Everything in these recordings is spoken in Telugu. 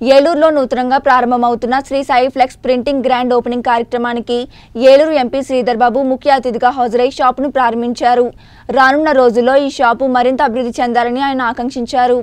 ఏలూరులో నూతనంగా ప్రారంభమవుతున్న Sri Sai flex printing grand opening కార్యక్రమానికి ఏలూరు ఎంపీ శ్రీధర్ బాబు ముఖ్య అతిథిగా హాజరై షాపును ప్రారంభించారు రానున్న రోజుల్లో ఈ షాపు మరింత అభివృద్ధి చెందాలని ఆయన ఆకాంక్షించారు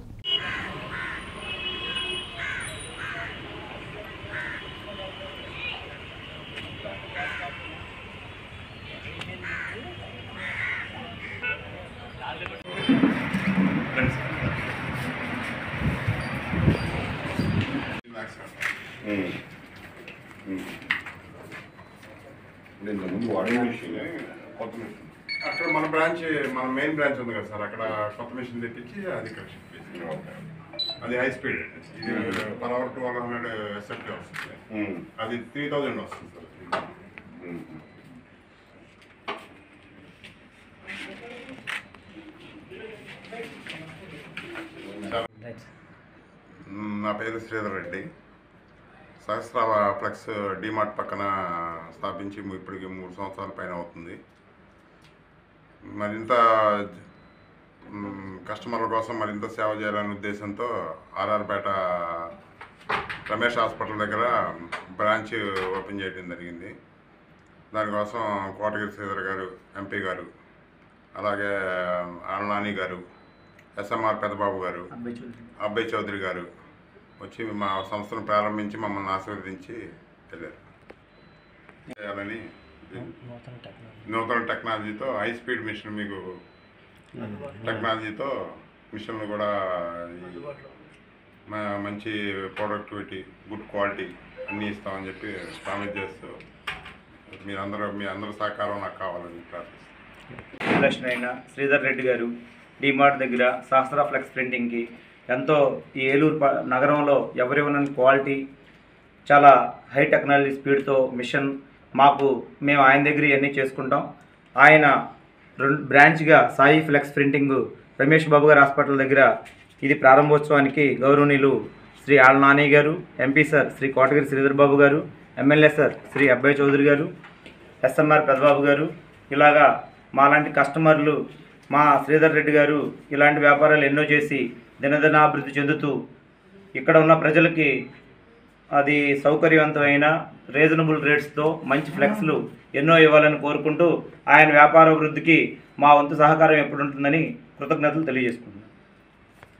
దీంట్లో ముందు వాడిన మిషన్ కొత్త మిషన్ అక్కడ మన బ్రాంచ్ మన మెయిన్ బ్రాంచ్ ఉంది కదా సార్ అక్కడ కొత్త మిషన్ తెప్పించి అది ఇక్కడ షిఫ్ట్ చేసి అది హై స్పీడ్ ఇది per hour two hundred SFT వస్తుంది అది త్రీ థౌజండ్ వస్తుంది సార్ మ్, నా పేరు శ్రీధర్ రెడ్డి సహస్ర ఫ్లెక్స్ డిమార్ట్ పక్కన స్థాపించి ఇప్పటికి మూడు సంవత్సరాల పైన అవుతుంది మరింత మ్, కస్టమర్ల కోసం మరింత సేవ చేయాలనే ఉద్దేశంతో ఆర్ఆర్పేట రమేష్ హాస్పిటల్ దగ్గర బ్రాంచ్ ఓపెన్ చేయడం జరిగింది దానికోసం కోటగిరి శ్రీధర్ గారు ఎంపీ గారు అలాగే ఆళ్ళనాని గారు ఎస్ఎంఆర్ పెద్దబాబు గారు అబ్బాయి చౌదరి గారు వచ్చి మా సంస్థను ప్రారంభించి మమ్మల్ని ఆశీర్వదించి వెళ్ళారు చేయాలని నూతన టెక్నాలజీతో హై స్పీడ్ మిషన్ మీకు టెక్నాలజీతో మిషన్లు కూడా ఈ మ- మంచి ప్రొడక్టివిటీ గుడ్ క్వాలిటీ అన్నీ ఇస్తామని చెప్పి ప్రామిస్ చేస్తూ మీరందరూ మీ అందరి సహకారం నాకు కావాలని ప్రార్థిస్తున్నాను లక్ష్మి అయిన శ్రీధర్ రెడ్డి గారు డిమార్ట్ దగ్గర సహస్ర ఫ్లెక్స్ ప్రింటింగ్కి ఎంతో ఈ ఏలూరు ప- నగరంలో ఎవరివ్వనని క్వాలిటీ చాలా హై టెక్నాలజీ స్పీడ్తో మిషన్ మాకు మేము ఆయన దగ్గర ఇవన్నీ చేసుకుంటాం ఆయన రెండు బ్రాంచ్గా సాయి ఫ్లెక్స్ ప్రింటింగ్ రమేష్ బాబు గారి హాస్పిటల్ దగ్గర ఇది ప్రారంభోత్సవానికి గౌరవనీయులు Shri Alla Nani garu MP sir Sri Kotagiri Sridhar Babu garu MLA sir Shri అబ్బాయి చౌదరి గారు ఎస్ఎంఆర్ పెద్దబాబు గారు ఇలాగా మాలాంటి కస్టమర్లు మా శ్రీధర్ రెడ్డి గారు ఇలాంటి వ్యాపారాలు ఎన్నో చేసి దినదినాభివృద్ధి చెందుతూ ఇక్కడ ఉన్న ప్రజలకి అది సౌకర్యవంతమైన రీజనబుల్ రేట్స్తో మంచి ఫ్లెక్స్లు ఎన్నో ఇవ్వాలని కోరుకుంటూ ఆయన వ్యాపార అభివృద్ధికి మా వంతు సహకారం ఎప్పుడు ఉంటుందని కృతజ్ఞతలు తెలియజేసుకుంటున్నాను